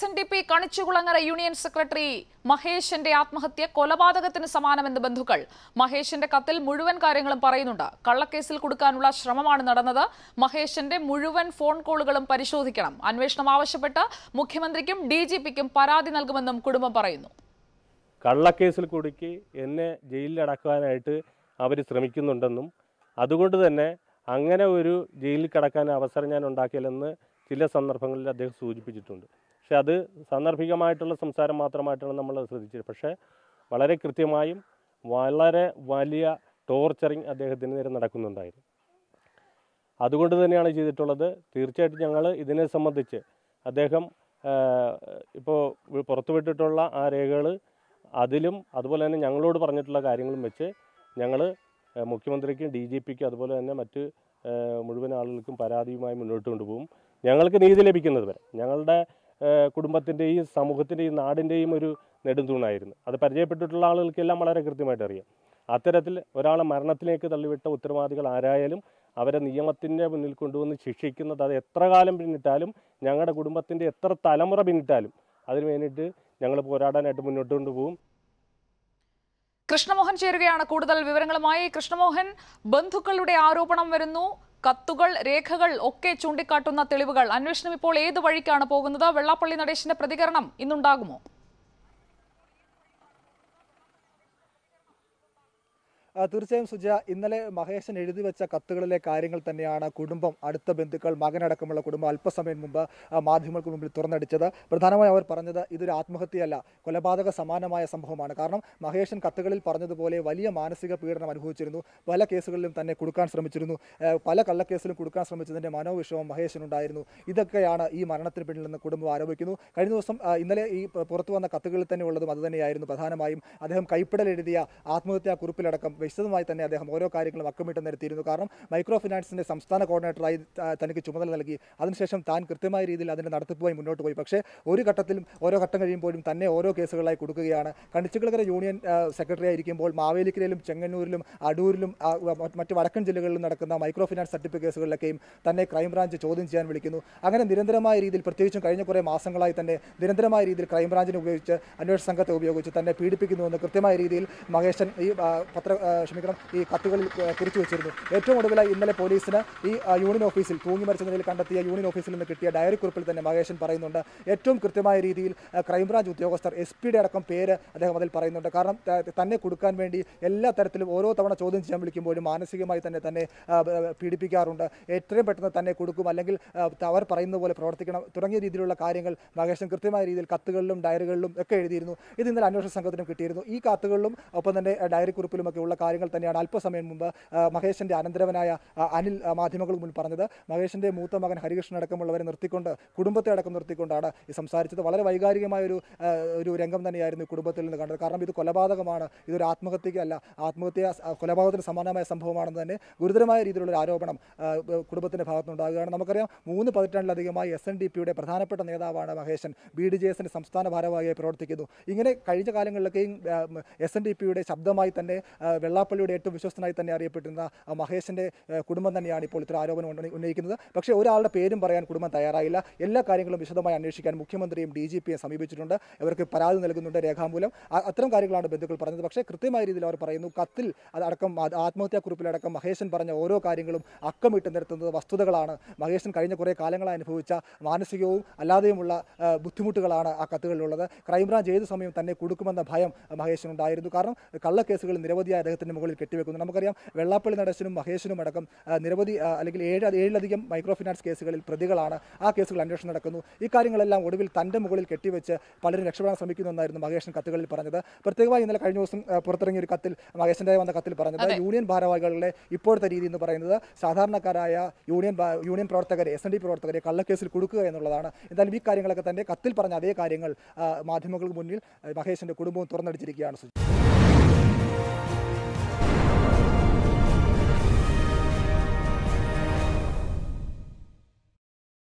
S N D P Kanichukulangara union secretary മഹേഷിന്റെ ആത്മഹത്യ കൊലപാതകത്തിന് സമാനമെന്ന് ബന്ധുക്കൾ മഹേഷിന്റെ കത്തിൽ മുഴുവൻ കാര്യങ്ങളും പറയുന്നുണ്ട് കള്ളക്കേസിൽ കൊടുക്കാനുള്ള ശ്രമമാണ് നടന്നത് മഹേഷിന്റെ മുഴുവൻ ഫോൺ കോളുകളും പരിശോധിക്കണം അന്വേഷണം ആവശ്യപ്പെട്ട് മുഖ്യമന്ത്രിക്കും ഡി ജി പിക്കും പരാതി നൽകുമെന്നും കുടുംബം പറയുന്നു കള്ളക്കേസിൽ കുടുക്കി എന്നെ ജയിലിലടക്കാനായിട്ട് അവർ ശ്രമിക്കുന്നുണ്ടെന്നും അതുകൊണ്ട് തന്നെ അങ്ങനെ ഒരു ജയിലിൽ കിടക്കാൻ അവസരം ഞാൻ ഉണ്ടാക്കിയില്ലെന്ന് ചില സന്ദർഭങ്ങളിൽ അദ്ദേഹം സൂചിപ്പിച്ചിട്ടുണ്ട് പക്ഷെ അത് സാന്ദർഭികമായിട്ടുള്ള സംസാരം മാത്രമായിട്ടാണ് നമ്മൾ ശ്രദ്ധിച്ചത് പക്ഷേ വളരെ കൃത്യമായും വളരെ വലിയ ടോർച്ചറിങ് അദ്ദേഹത്തിന് നേരെ നടക്കുന്നുണ്ടായിരുന്നു അതുകൊണ്ട് തന്നെയാണ് ചെയ്തിട്ടുള്ളത് തീർച്ചയായിട്ടും ഞങ്ങൾ ഇതിനെ സംബന്ധിച്ച് അദ്ദേഹം ഇപ്പോൾ പുറത്തുവിട്ടിട്ടുള്ള ആ രേഖകൾ അതിലും അതുപോലെ തന്നെ ഞങ്ങളോട് പറഞ്ഞിട്ടുള്ള കാര്യങ്ങളും വെച്ച് ഞങ്ങൾ മുഖ്യമന്ത്രിക്കും ഡി ജി പിക്കും അതുപോലെ തന്നെ മറ്റ് ഏഹ്, മുഴുവൻ ആളുകൾക്കും പരാതിയുമായി മുന്നോട്ട് കൊണ്ടുപോകും ഞങ്ങൾക്ക് നീതി ലഭിക്കുന്നത് വരെ ഞങ്ങളുടെ ഏഹ്, കുടുംബത്തിൻ്റെയും സമൂഹത്തിൻ്റെയും നാടിൻ്റെയും ഒരു നെടുന്തൂണായിരുന്നു അത് പരിചയപ്പെട്ടിട്ടുള്ള ആളുകൾക്കെല്ലാം വളരെ കൃത്യമായിട്ട് അറിയാം അത്തരത്തിൽ ഒരാളെ മരണത്തിലേക്ക് തള്ളിവിട്ട ഉത്തരവാദികൾ ആരായാലും അവരെ നിയമത്തിൻ്റെ മുന്നിൽ കൊണ്ടുവന്ന് ശിക്ഷിക്കുന്നത് അത് എത്ര കാലം പിന്നിട്ടാലും ഞങ്ങളുടെ കുടുംബത്തിൻ്റെ എത്ര തലമുറ പിന്നിട്ടാലും അതിന് വേണ്ടിയിട്ട് ഞങ്ങൾ പോരാടാനായിട്ട് മുന്നോട്ട് കൊണ്ടുപോകും കൃഷ്ണമോഹൻ ചേരുകയാണ് കൂടുതൽ വിവരങ്ങളുമായി കൃഷ്ണമോഹൻ ബന്ധുക്കളുടെ ആരോപണം വരുന്നു കത്തുകൾ രേഖകൾ ഒക്കെ ചൂണ്ടിക്കാട്ടുന്ന തെളിവുകൾ അന്വേഷണം ഇപ്പോൾ ഏത് വഴിക്കാണ് പോകുന്നത് വെള്ളാപ്പള്ളി നടേശന്റെ പ്രതികരണം ഇന്നുണ്ടാകുമോ ആ, തീർച്ചയായും സുജ ഇന്നലെ മഹേശൻ എഴുതി വെച്ച കത്തുകളിലെ കാര്യങ്ങൾ തന്നെയാണ് കുടുംബം അടുത്ത ബന്ധുക്കൾ മകനടക്കമുള്ള കുടുംബം അല്പസമയം മുമ്പ് ആ, മാധ്യമങ്ങൾക്ക് മുമ്പിൽ തുറന്നടിച്ചത് പ്രധാനമായും അവർ പറഞ്ഞത് ഇതൊരു ആത്മഹത്യയല്ല കൊലപാതക സമാനമായ സംഭവമാണ് കാരണം മഹേശൻ കത്തുകളിൽ പറഞ്ഞതുപോലെ വലിയ മാനസിക പീഡനം അനുഭവിച്ചിരുന്നു പല കേസുകളിലും തന്നെ കൊടുക്കാൻ ശ്രമിച്ചിരുന്നു ആ, പല കള്ളക്കേസിലും കൊടുക്കാൻ ശ്രമിച്ചതിന്റെ മനോവിഷമം മഹേശനുണ്ടായിരുന്നു ഇതൊക്കെയാണ് ഈ മരണത്തിന് പിന്നിൽ നിന്ന് കുടുംബം ആരോപിക്കുന്നു കഴിഞ്ഞ ദിവസം ആ, ഇന്നലെ ഈ പ- പുറത്തു വന്ന കത്തുകളിൽ തന്നെ ഉള്ളതും അതുതന്നെയായിരുന്നു പ്രധാനമായും അദ്ദേഹം കൈപ്പിടൽ എഴുതിയ ആത്മഹത്യാ കുറിപ്പിലടക്കം വിശദമായി തന്നെ അദ്ദേഹം ഓരോ കാര്യങ്ങളും അക്കമിട്ട് നിരത്തിയിരുന്നു കാരണം മൈക്രോ ഫിനാൻസിന്റെ സംസ്ഥാന കോർഡിനേറ്ററായി ആ, തനിക്ക് ചുമതല നൽകി അതിനുശേഷം താൻ കൃത്യമായ രീതിയിൽ അതിന്റെ നടത്തിപ്പുമായി മുന്നോട്ട് പോയി പക്ഷേ ഒരു ഘട്ടത്തിലും ഓരോ ഘട്ടം കഴിയുമ്പോഴും തന്നെ ഓരോ കേസുകളായി കൊടുക്കുകയാണ് കണിച്ചുകുളകര യൂണിയൻ ആ, സെക്രട്ടറി ആയിരിക്കുമ്പോൾ മാവേലിക്കരയിലും ചെങ്ങന്നൂരിലും അടൂരിലും ആ, മ- മറ്റ് വടക്കൻ ജില്ലകളിലും നടക്കുന്ന മൈക്രോ ഫിനാൻസ് തട്ടിപ്പ് കേസുകളിലൊക്കെയും തന്നെ ക്രൈംബ്രാഞ്ച് ചോദ്യം ചെയ്യാൻ വിളിക്കുന്നു അങ്ങനെ നിരന്തരമായ രീതിയിൽ പ്രത്യേകിച്ചും കഴിഞ്ഞ കുറേ മാസങ്ങളായി തന്നെ നിരന്തരമായ രീതിയിൽ ക്രൈംബ്രാഞ്ചിനെ ഉപയോഗിച്ച് അന്വേഷണ സംഘത്തെ ഉപയോഗിച്ച് തന്നെ പീഡിപ്പിക്കുന്നുവെന്ന് കൃത്യമായ രീതിയിൽ മഹേശൻ ഈ ആ, പത്ര ആ, ക്ഷമിക്കണം ഈ കത്തുകളിൽ ആ, കുറിച്ചു വെച്ചിരുന്നു ഏറ്റവും ഒടുവിലായി ഇന്നലെ പോലീസിന് ഈ ആ, യൂണിയൻ ഓഫീസിൽ തൂങ്ങി മരിച്ച നിലയിൽ കണ്ടെത്തിയ യൂണിയൻ ഓഫീസിൽ നിന്ന് കിട്ടിയ ഡയറി കുറിപ്പിൽ തന്നെ മഹേശൻ പറയുന്നുണ്ട് ഏറ്റവും കൃത്യമായ രീതിയിൽ ആ, ക്രൈംബ്രാഞ്ച് ഉദ്യോഗസ്ഥർ എസ് പിയുടെ അടക്കം പേര് അദ്ദേഹം അതിൽ പറയുന്നുണ്ട് കാരണം ത- തന്നെ കൊടുക്കാൻ വേണ്ടി എല്ലാ തരത്തിലും ഓരോ തവണ ചോദ്യം ചെയ്യാൻ വിളിക്കുമ്പോഴും മാനസികമായി തന്നെ തന്നെ ആ, ബ- ബ- പീഡിപ്പിക്കാറുണ്ട് എത്രയും പെട്ടെന്ന് തന്നെ കൊടുക്കും അല്ലെങ്കിൽ ആ, അവർ പറയുന്ന പോലെ പ്രവർത്തിക്കണം തുടങ്ങിയ രീതിയിലുള്ള കാര്യങ്ങൾ മഹേശൻ കൃത്യമായ രീതിയിൽ കത്തുകളിലും ഡയറികളിലും ഒക്കെ എഴുതിയിരുന്നു ഇത് ഇന്നലെ അന്വേഷണ സംഘത്തിനും കിട്ടിയിരുന്നു ഈ കത്തുകളിലും ഒപ്പം തന്നെ ആ, ഡയറി കുറിപ്പിലുമൊക്കെ ഉള്ള കാര്യങ്ങൾ തന്നെയാണ് അല്പസമയം മുമ്പ് ആ, മഹേശന്റെ അനന്തരവനായ ആ, അനിൽ ആ, മാധ്യമങ്ങൾക്ക് മുന്നിൽ പറഞ്ഞത് മഹേശന്റെ മൂത്ത മകൻ ഹരികൃഷ്ണൻ അടക്കമുള്ളവരെ നിർത്തിക്കൊണ്ട് കുടുംബത്തെ അടക്കം നിർത്തിക്കൊണ്ടാണ് ഈ സംസാരിച്ചത് വളരെ വൈകാരികമായ ഒരു ആ, ഒരു രംഗം തന്നെയായിരുന്നു ഈ കുടുംബത്തിൽ നിന്ന് കണ്ടത് കാരണം ഇത് കൊലപാതകമാണ് ഇതൊരു ആത്മഹത്യക്കല്ല ആത്മഹത്യ ആ, കൊലപാതകത്തിന് സമാനമായ സംഭവമാണെന്ന് തന്നെ ഗുരുതരമായ രീതിയിലുള്ള ഒരു ആരോപണം ആ, ബ- കുടുംബത്തിന്റെ ഭാഗത്തുനിന്നുണ്ടാകുകയാണ് നമുക്കറിയാം മൂന്ന് പതിറ്റാണ്ടിലധികമായി എസ് എൻ ഡി പിയുടെ പ്രധാനപ്പെട്ട നേതാവാണ് മഹേശൻ ബി ഡി ജെ എസിന്റെ സംസ്ഥാന ഭാരവാഹിയായി പ്രവർത്തിക്കുന്നു ഇങ്ങനെ കഴിഞ്ഞ കാലങ്ങളിലൊക്കെയും എസ് എൻ ഡി പിയുടെ ശബ്ദമായി തന്നെ ആ, വെള്ളാപ്പള്ളിയുടെ ഏറ്റവും വിശ്വസ്തനായി തന്നെ അറിയപ്പെട്ടിരുന്ന ആ, മഹേശന്റെ ആ, കുടുംബം തന്നെയാണ് ഇപ്പോൾ ഇത്തരം ആരോപണം ഉന്ന- ഉന്നയിക്കുന്നത് പക്ഷേ ഒരാളുടെ പേരും പറയാൻ കുടുംബം തയ്യാറായില്ല എല്ലാ കാര്യങ്ങളും വിശദമായി അന്വേഷിക്കാൻ മുഖ്യമന്ത്രിയും ഡി ജി പിയും സമീപിച്ചിട്ടുണ്ട് ഇവർക്ക് പരാതി നൽകുന്നുണ്ട് രേഖാമൂലം ആ- അത്തരം കാര്യങ്ങളാണ് ബന്ധുക്കൾ പറഞ്ഞത് പക്ഷേ കൃത്യമായ രീതിയിൽ അവർ പറയുന്നു കത്തിൽ അതടക്കം ആ- ആത്മഹത്യാക്കുറിപ്പിലടക്കം മഹേശൻ പറഞ്ഞ ഓരോ കാര്യങ്ങളും അക്കമിട്ട് നിരത്തുന്നത് വസ്തുതകളാണ് മഹേശൻ കഴിഞ്ഞ കുറേ കാലങ്ങളായി അനുഭവിച്ച മാനസികവും അല്ലാതെയുമുള്ള ആ, ബുദ്ധിമുട്ടുകളാണ് ആ കത്തുകളിലുള്ളത് ക്രൈംബ്രാഞ്ച് ഏത് സമയം തന്നെ കൊടുക്കുമെന്ന ഭയം മഹേശനുണ്ടായിരുന്നു കാരണം കള്ളക്കേസുകൾ നിരവധിയായ അദ്ദേഹത്തിന്റെ മുകളിൽ കെട്ടിവെക്കുന്നു നമുക്കറിയാം വെള്ളാപ്പള്ളി നടേശനും മഹേശനും അടക്കം ആ, നിരവധി ആ, അല്ലെങ്കിൽ ഏഴ് ഏഴിലധികം മൈക്രോ ഫിനാൻസ് കേസുകളിൽ പ്രതികളാണ് ആ കേസുകൾ അന്വേഷണം നടക്കുന്നു ഈ കാര്യങ്ങളെല്ലാം ഒടുവിൽ തന്റെ മുകളിൽ കെട്ടിവെച്ച് പലരും രക്ഷപ്പെടാൻ ശ്രമിക്കുന്നെന്നായിരുന്നു മഹേഷൻ കത്തുകളിൽ പറഞ്ഞത് പ്രത്യേകമായി ഇന്നലെ കഴിഞ്ഞ ദിവസം ആ, പുറത്തിറങ്ങിയ ഒരു കത്തിൽ മഹേശന്റെ വന്ന കത്തിൽ പറഞ്ഞത് അതെ. യൂണിയൻ ഭാരവാഹികളുടെ ഇപ്പോഴത്തെ രീതി എന്ന് പറയുന്നത് സാധാരണക്കാരായ യൂണിയൻ ഭാ- യൂണിയൻ പ്രവർത്തകരെ എസ് എൻ ഡി പ്രവർത്തകരെ കള്ളക്കേസിൽ കൊടുക്കുക എന്നുള്ളതാണ് എന്തായാലും ഈ കാര്യങ്ങളൊക്കെ തന്നെ കത്തിൽ പറഞ്ഞ അതേ കാര്യങ്ങൾ ആ, മാധ്യമങ്ങൾക്ക് മുന്നിൽ ആ, മഹേഷിന്റെ കുടുംബവും തുറന്നടിച്ചിരിക്കുകയാണ് സുജി